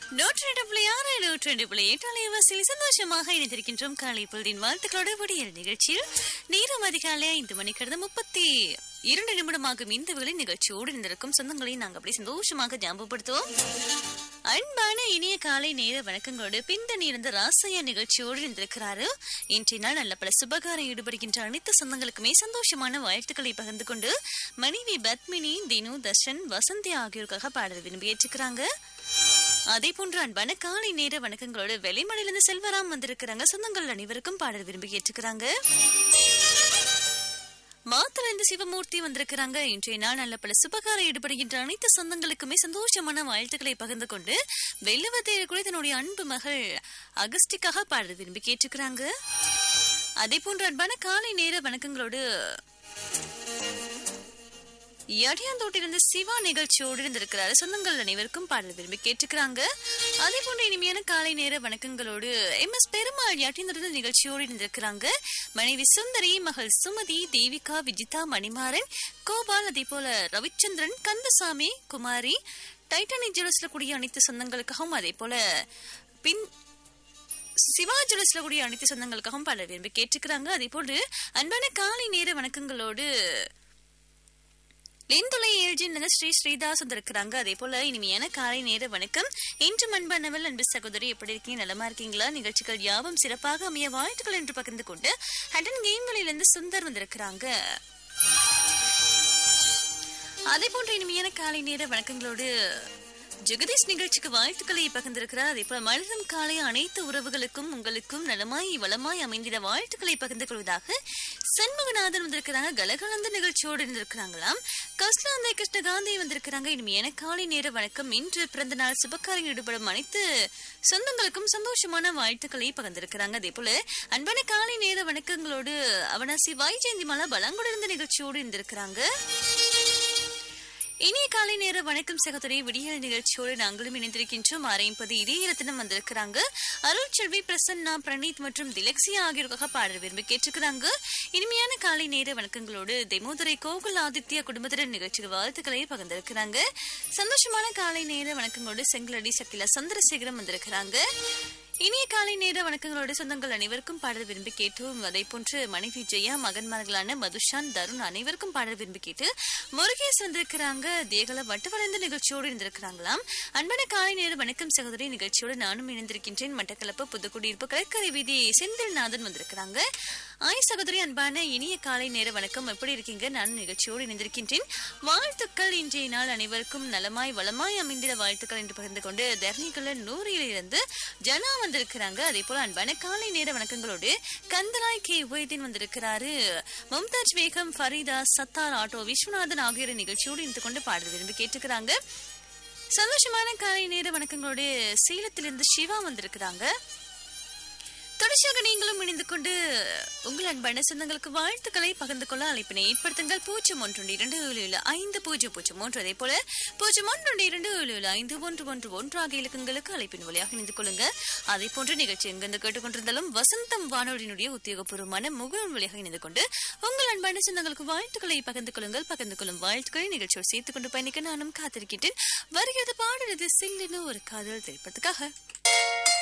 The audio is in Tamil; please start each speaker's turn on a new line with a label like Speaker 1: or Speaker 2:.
Speaker 1: நூற்றி ரெண்டு புள்ளி ஆறு நூற்றி ரெண்டு புள்ளி எட்டு அலைவாசியில் சந்தோஷமாக இணைந்திருக்கின்றோம் காலை பொழுதின் வாழ்த்துக்களோடு விடியல் நிகழ்ச்சியில் நேரம் அதிகாலை ஐந்து மணி கடந்த முப்பத்தி இரண்டு நிமிடமாகும் இந்த வேளை நிகழ்ச்சியோடு இருந்திருக்கும் சொந்தங்களை நாங்கள் அப்படி சந்தோஷமாக ஞாபகப்படுத்துவோம் அன்பான இனிய காலை நேர வணக்கங்களோடு பிந்தணி இருந்த ராசையா நிகழ்ச்சியோடு இருந்திருக்கிறாரு இன்றைய நாள் நல்ல பல சுபகாரம் ஈடுபடுகின்ற அனைத்து சொந்தங்களுக்குமே சந்தோஷமான வாழ்த்துக்களை பகிர்ந்து கொண்டு மனைவி பத்மினி தினு தர்ஷன் வசந்தி ஆகியோருக்காக பாடல் விரும்பி ஏற்றுக்கிறாங்க அதே போன்று அன்பான காலை நேர வணக்கங்களோடு வெளிமலையிலிருந்து செல்வராம் வந்திருக்கிறாங்க சொந்தங்கள் அனைவருக்கும் பாடல் விரும்பி ஏற்றுக்கிறாங்க மாத்தல இருந்து சிவமூர்த்தி வந்திருக்கிறாங்க இன்றைய நாள் நல்ல பல சுபகாரம் ஈடுபடுகின்ற அனைத்து சொந்தங்களுக்குமே சந்தோஷமான வாழ்த்துக்களை பகிர்ந்து கொண்டு வெள்ளுவத்தையர் கூட தன்னுடைய அன்பு மகள் அகஸ்டிக்காக பாடல் விரும்பி கேட்டுக்கிறாங்க அதே போன்று அன்பான காலை நேர வணக்கங்களோடு எடையாந்தோட்டிலிருந்து சிவா நிகழ்ச்சியோடு இருந்திருக்கிறாரு சொந்தங்கள் அனைவருக்கும் பாடல் விரும்பி கேட்டுக்கிறாங்க அதே போன்ற இனிமையான காலை நேர வணக்கங்களோடு எம் எஸ் பெருமாள் எடையாந்தோட்டிலிருந்து நிகழ்ச்சியோடு இருந்திருக்கிறாங்க மனைவி சுந்தரி மகள் சுமதி தேவிகா விஜிதா மணிமாறன் கோபால் அதே போல ரவிச்சந்திரன் கந்தசாமி குமாரி டைட்டானிக் ஜுவல்ஸ்ல கூடிய அனைத்து சொந்தங்களுக்காகவும் அதே போல பின் சிவா ஜுவல்ஸ்ல கூடிய அனைத்து சொந்தங்களுக்காகவும் பலர் விரும்பி கேட்டுக்கிறாங்க அதே போன்று அன்பான காலை நேர வணக்கங்களோடு லிந்துலை ஏழ்ஜின் ஸ்ரீ ஸ்ரீதாஸ் வந்திருக்கிறாங்க அதே போல இனிமையான காலை நேர வணக்கம் இன்று அன்பானவள் அன்பு சகோதரி எப்படி இருக்கீங்க நலமா இருக்கீங்களா நிகழ்ச்சிகள் யாவும் சிறப்பாக அமைய வாழ்த்துக்கள் என்று பகிர்ந்து கொண்டு ஹட்டன் கேம்களிலிருந்து சுந்தர் வந்திருக்கிறாங்க அதே போன்ற இனிமையான காலை நேர வணக்கங்களோடு ஜெகதீஷ் நிகழ்ச்சிக்கு வாழ்த்துக்களை பகிர்ந்திருக்கிறார் அதே போல மலரும் காலை அனைத்து உறவுகளுக்கும் உங்களுக்கும் நலமாய் வளமாய் அமைந்திட வாழ்த்துக்களை பகிர்ந்து கொள்வதாக சண்முகநாதன் வந்திருக்கிறாங்க கலகலந்த நிகழ்ச்சியோடு இருந்திருக்கிறாங்களாம் கஸ்லாந்தை கிருஷ்ணகாந்தி வந்திருக்கிறாங்க இனிமையான காலை நேர வணக்கம் இன்று பிறந்த நாள் சுபக்காரியம் ஈடுபடும் அனைத்து சொந்தங்களுக்கும் சந்தோஷமான வாழ்த்துக்களை பகிர்ந்திருக்கிறாங்க அதே போல அன்பான காலை நேர வணக்கங்களோடு அவனாசி வைஜெயந்தி மாலா பலங்குடன் இருந்த நிகழ்ச்சியோடு இருந்திருக்கிறாங்க இனிய காலை நேர வணக்கம் சகோதரி விடியல் நிகழ்ச்சியோடு நாங்களும் இணைந்திருக்கின்றோம் அரைம்பது இதய ரத்தினம் வந்திருக்கிறாங்க அருள் செல்வி பிரசன்னா பிரணீத் மற்றும் திலக்ஸியா ஆகியோருக்காக பாடல் விரும்பி கேட்டிருக்கிறாங்க இனிமையான காலை நேர வணக்கங்களோடு தெமோதுரை கோகுல் ஆதித்யா குடும்பத்தினர் நிகழ்ச்சிக்கு வாழ்த்துக்களை பகிர்ந்திருக்கிறாங்க சந்தோஷமான காலை நேர வணக்கங்களோடு செங்கலடி சக்கிலா சந்திரசேகரம் வந்திருக்கிறாங்க இனிய காலை நேர வணக்கங்களோடு சொந்தங்கள் அனைவருக்கும் பாடல் விரும்பி கேட்டோம் அதே போன்று மனைவி ஜெயா மகன்மார்களான மதுஷான் தருண் அனைவருக்கும் பாடல் விரும்பி கேட்டு முருகேஷ் வந்திருக்கிறாங்க தேகல வட்டவளைந்த நிகழ்ச்சியோடு இருந்திருக்கிறாங்களாம் அன்பான காலை நேர வணக்கம் சகோதரி நிகழ்ச்சியோடு நானும் இணைந்திருக்கின்றேன் மட்டக்களப்பு புதுக்குடியிருப்பு கடற்கரை வீதி செந்தில்நாதன் வந்திருக்கிறாங்க ஆய் சகோதரி அன்பான இனிய காலை நேர வணக்கம் எப்படி இருக்கீங்க நான் நிகழ்ச்சியோடு இணைந்திருக்கின்றேன் வாழ்த்துக்கள் இன்றைய நாள் அனைவருக்கும் நலமாய் வளமாய் அமைந்திட வாழ்த்துக்கள் என்று பகிர்ந்து கொண்டு தர்ணிகள நூறிலிருந்து ஜனா வந்திருக்கிறாங்க அதே போல அன்பான காலை நேர வணக்கங்களோடு கந்தலாய் கே உபயதீன் வந்திருக்கிறாரு மும்தாஜ் பேகம் ஃபரீதா சத்தார் ஆட்டோ விஸ்வநாதன் ஆகியோர் நிகழ்ச்சியோடு இருந்து கொண்டு பாடல் விரும்பி கேட்டுக்கிறாங்க சந்தோஷமான காலை நேர வணக்கங்களோடு சேலத்திலிருந்து சிவா வந்திருக்கிறாங்க தொடர்ச்சியாக நீங்களும் இணைந்து கொண்டு உங்கள் அன்பான சொந்தங்களுக்கு வாழ்த்துக்களை பகிர்ந்து கொள்ள அழைப்பினை ஏற்படுத்துங்கள் பூஜ்ஜியம் ஒன்று இரண்டு ஏழு ஏழு ஐந்து பூஜ்ஜியம் பூஜ்ஜியம் மூன்று அதே போல பூஜ்ஜியம் ஒன்று இரண்டு ஏழு ஏழு ஐந்து ஒன்று ஒன்று ஒன்று ஆகிய இலக்கங்களுக்கு அழைப்பின் வழியாக இணைந்து கொள்ளுங்க அதே போன்ற நிகழ்ச்சி எங்கிருந்து கேட்டுக்கொண்டிருந்தாலும் வசந்தம் வானொலியினுடைய உத்தியோகபூர்வமான முகநூல் வழியாக இணைந்து கொண்டு உங்கள் அன்பான சொந்தங்களுக்கு வாழ்த்துக்களை பகிர்ந்து கொள்ளுங்கள் பகிர்ந்து கொள்ளும் வாழ்த்துக்களை நிகழ்ச்சியோடு சேர்த்துக் கொண்டு பயணிக்க நானும் காத்திருக்கின்றேன் வருகிறது பாடுறது சில்லுன்னு ஒரு காதல் திரைப்படத்துக்காக